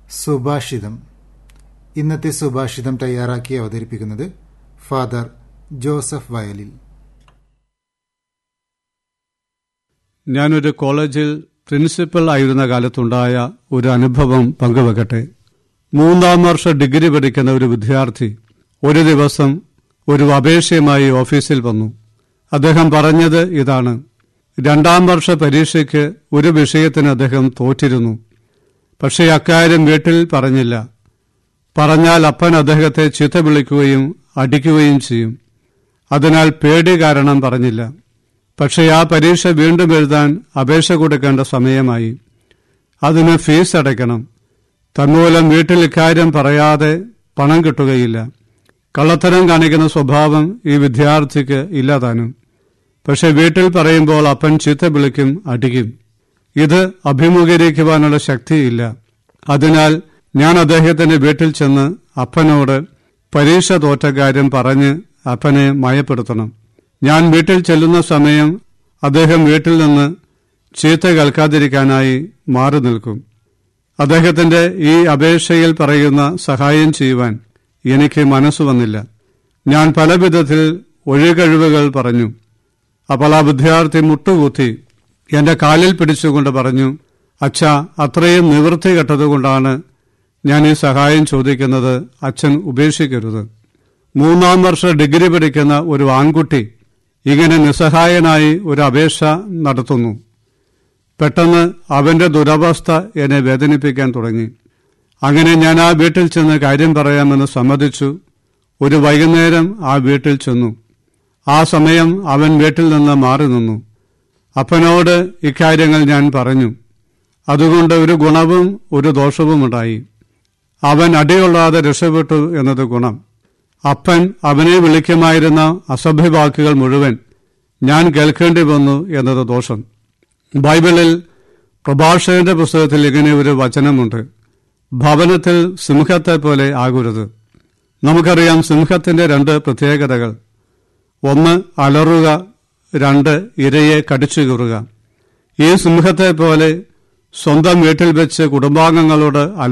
സുഭാഷിതം ഇന്നത്തെ സുഭാഷിതം തയ്യാറാക്കി അവതരിപ്പിക്കുന്നത് ഫാദർ ജോസഫ് വയലിൽ ഞാനൊരു കോളേജിൽ പ്രിൻസിപ്പൽ ആയിരുന്ന കാലത്തുണ്ടായ ഒരു അനുഭവം പങ്കുവെക്കട്ടെ മൂന്നാം വർഷ ഡിഗ്രി പഠിക്കുന്ന ഒരു വിദ്യാർത്ഥി ഒരു ദിവസം ഒരു അപേക്ഷയുമായി ഓഫീസിൽ വന്നു അദ്ദേഹം പറഞ്ഞത് ഇതാണ് രണ്ടാം വർഷ പരീക്ഷയ്ക്ക് ഒരു വിഷയത്തിന് അദ്ദേഹം തോറ്റിരുന്നു പക്ഷേ അക്കാര്യം വീട്ടിൽ പറഞ്ഞില്ല പറഞ്ഞാൽ അപ്പൻ അദ്ദേഹത്തെ ചീത്ത വിളിക്കുകയും അടിക്കുകയും ചെയ്യും അതിനാൽ പേടി കാരണം പറഞ്ഞില്ല പക്ഷേ ആ പരീക്ഷ വീണ്ടും എഴുതാൻ അപേക്ഷ കൊടുക്കേണ്ട സമയമായി അതിന് ഫീസ് അടയ്ക്കണം തന്മൂലം വീട്ടിൽ ഇക്കാര്യം പറയാതെ പണം കിട്ടുകയില്ല കള്ളത്തരം കാണിക്കുന്ന സ്വഭാവം ഈ വിദ്യാർത്ഥിക്ക് ഇല്ലാതാനും പക്ഷെ വീട്ടിൽ പറയുമ്പോൾ അപ്പൻ ചീത്ത വിളിക്കും അടിക്കും ഇത് അഭിമുഖീകരിക്കുവാനുള്ള ശക്തിയില്ല അതിനാൽ ഞാൻ അദ്ദേഹത്തിന്റെ വീട്ടിൽ ചെന്ന് അപ്പനോട് പരീക്ഷ തോറ്റ കാര്യം പറഞ്ഞ് അപ്പനെ മയപ്പെടുത്തണം ഞാൻ വീട്ടിൽ ചെല്ലുന്ന സമയം അദ്ദേഹം വീട്ടിൽ നിന്ന് ചീത്ത കേൾക്കാതിരിക്കാനായി മാറി നിൽക്കും അദ്ദേഹത്തിന്റെ ഈ അപേക്ഷയിൽ പറയുന്ന സഹായം ചെയ്യുവാൻ എനിക്ക് മനസ്സ് വന്നില്ല ഞാൻ പല വിധത്തിൽ ഒഴികഴിവുകൾ പറഞ്ഞു അപ്പോൾ ആ വിദ്യാർത്ഥി മുട്ടുകൂത്തി എന്റെ കാലിൽ പിടിച്ചുകൊണ്ട് പറഞ്ഞു അച്ഛ അത്രയും നിവൃത്തി കെട്ടതുകൊണ്ടാണ് ഞാൻ ഈ സഹായം ചോദിക്കുന്നത് അച്ഛൻ ഉപേക്ഷിക്കരുത് മൂന്നാം വർഷ ഡിഗ്രി പഠിക്കുന്ന ഒരു ആൺകുട്ടി ഇങ്ങനെ നിസ്സഹായനായി ഒരു അപേക്ഷ നടത്തുന്നു പെട്ടെന്ന് അവന്റെ ദുരവസ്ഥ എന്നെ വേദനിപ്പിക്കാൻ തുടങ്ങി അങ്ങനെ ഞാൻ ആ വീട്ടിൽ ചെന്ന് കാര്യം പറയാമെന്ന് സമ്മതിച്ചു ഒരു വൈകുന്നേരം ആ വീട്ടിൽ ചെന്നു ആ സമയം അവൻ വീട്ടിൽ നിന്ന് മാറി നിന്നു അപ്പനോട് ഇക്കാര്യങ്ങൾ ഞാൻ പറഞ്ഞു അതുകൊണ്ട് ഒരു ഗുണവും ഒരു ദോഷവുമുണ്ടായി അവൻ അടികൊള്ളാതെ രക്ഷപ്പെട്ടു എന്നത് ഗുണം അപ്പൻ അവനെ വിളിക്കുമായിരുന്ന അസഭ്യവാക്കുകൾ മുഴുവൻ ഞാൻ കേൾക്കേണ്ടി വന്നു എന്നത് ദോഷം ബൈബിളിൽ പ്രഭാഷകന്റെ പുസ്തകത്തിൽ ഇങ്ങനെ ഒരു വചനമുണ്ട് ഭവനത്തിൽ സിംഹത്തെ പോലെ ആകരുത് നമുക്കറിയാം സിംഹത്തിന്റെ രണ്ട് പ്രത്യേകതകൾ ഒന്ന് അലറുക രണ്ട് ഇരയെ കടിച്ചു കീറുക ഈ സിംഹത്തെ പോലെ സ്വന്തം വീട്ടിൽ വെച്ച് കുടുംബാംഗങ്ങളോട്